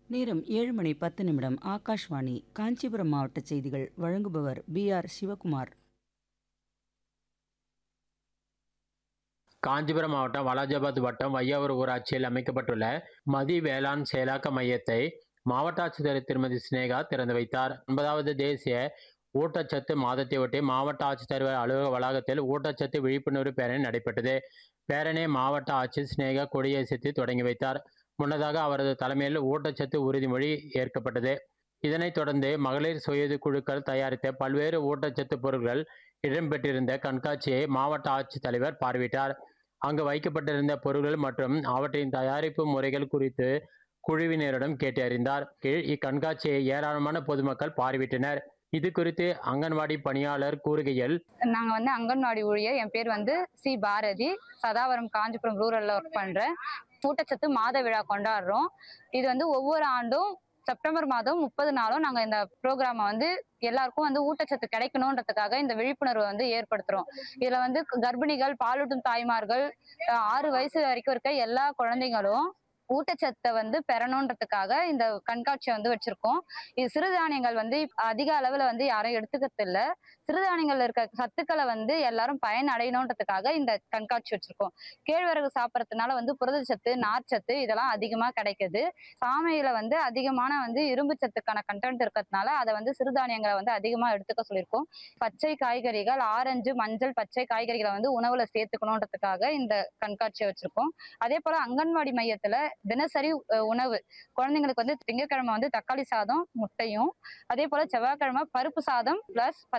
நேரம் ஏழு மணி பத்து நிமிடம் ஆகாஷ்வாணி காஞ்சிபுரம் மாவட்ட செய்திகள் வழங்குபவர் பி ஆர் சிவகுமார் காஞ்சிபுரம் மாவட்டம் வாலாஜாபாத் வட்டம் வையாவூர் ஊராட்சியில் அமைக்கப்பட்டுள்ள மதி வேளாண் செயலாக்க மையத்தை மாவட்ட ஆட்சித்தலைவர் திருமதி சினேகா திறந்து வைத்தார் ஒன்பதாவது தேசிய ஊட்டச்சத்து மாதத்தையொட்டி மாவட்ட ஆட்சித்தலைவர் அலுவலக வளாகத்தில் ஊட்டச்சத்து விழிப்புணர்வு பேரணி நடைபெற்றது பேரணி மாவட்ட ஆட்சியர் சினேகா கொடியசைத்து தொடங்கி வைத்தார் முன்னதாக அவரது தலைமையில் ஊட்டச்சத்து உறுதிமொழி ஏற்கப்பட்டது இதனைத் தொடர்ந்து மகளிர் சுயது குழுக்கள் தயாரித்த பல்வேறு ஊட்டச்சத்து பொருட்கள் இடம்பெற்றிருந்த கண்காட்சியை மாவட்ட ஆட்சித்தலைவர் பார்வையிட்டார் அங்கு வைக்கப்பட்டிருந்த பொருட்கள் மற்றும் அவற்றின் தயாரிப்பு முறைகள் குறித்து குழுவினரிடம் கேட்டறிந்தார் கீழ் இக்கண்காட்சியை ஏராளமான பொதுமக்கள் பார்வையிட்டனர் இது குறித்து அங்கன்வாடி பணியாளர் கூறுகையில் நாங்கள் வந்து அங்கன்வாடி ஊழியர் என் பேர் வந்து சி பாரதி சதாவரம் காஞ்சிபுரம் ரூரல்ல ஒர்க் பண்றேன் ஊட்டச்சத்து மாத விழா கொண்டாடுறோம் இது வந்து ஒவ்வொரு ஆண்டும் செப்டம்பர் மாதம் முப்பது நாளும் நாங்கள் இந்த ப்ரோக்ராமை வந்து எல்லாருக்கும் வந்து ஊட்டச்சத்து கிடைக்கணுன்றதுக்காக இந்த விழிப்புணர்வை வந்து ஏற்படுத்துறோம் இதுல வந்து கர்ப்பிணிகள் பாலூட்டும் தாய்மார்கள் அஹ் ஆறு வயசு வரைக்கும் இருக்க எல்லா குழந்தைங்களும் ஊட்டச்சத்தை வந்து பெறணுன்றதுக்காக இந்த கண்காட்சியை வந்து வச்சிருக்கோம் இது சிறுதானியங்கள் வந்து இப்ப அதிக அளவுல வந்து யாரும் எடுத்துக்கிறது இல்ல சிறுதானியங்கள்ல இருக்க சத்துக்களை வந்து எல்லாரும் பயன் அடையணுன்றதுக்காக இந்த கண்காட்சி வச்சிருக்கோம் கேழ்வரகு சாப்பிட்றதுனால வந்து புரதச்சத்து நார்ச்சத்து இதெல்லாம் அதிகமா கிடைக்குது சாமையில வந்து அதிகமான வந்து இரும்பு சத்துக்கான கண்டென்ட் இருக்கிறதுனால அதை வந்து சிறுதானியங்களை வந்து அதிகமா எடுத்துக்க சொல்லியிருக்கோம் பச்சை காய்கறிகள் ஆரஞ்சு மஞ்சள் பச்சை காய்கறிகளை வந்து உணவுல சேர்த்துக்கணுன்றதுக்காக இந்த கண்காட்சியை வச்சிருக்கோம் அதே போல அங்கன்வாடி மையத்துல தினசரி அஹ், உணவு குழந்தைங்களுக்கு வந்து திங்கட்கிழமை வந்து தக்காளி சாதம் முட்டையும் அதே போல செவ்வாய்க்கிழமை பருப்பு சாதம் பிளஸ்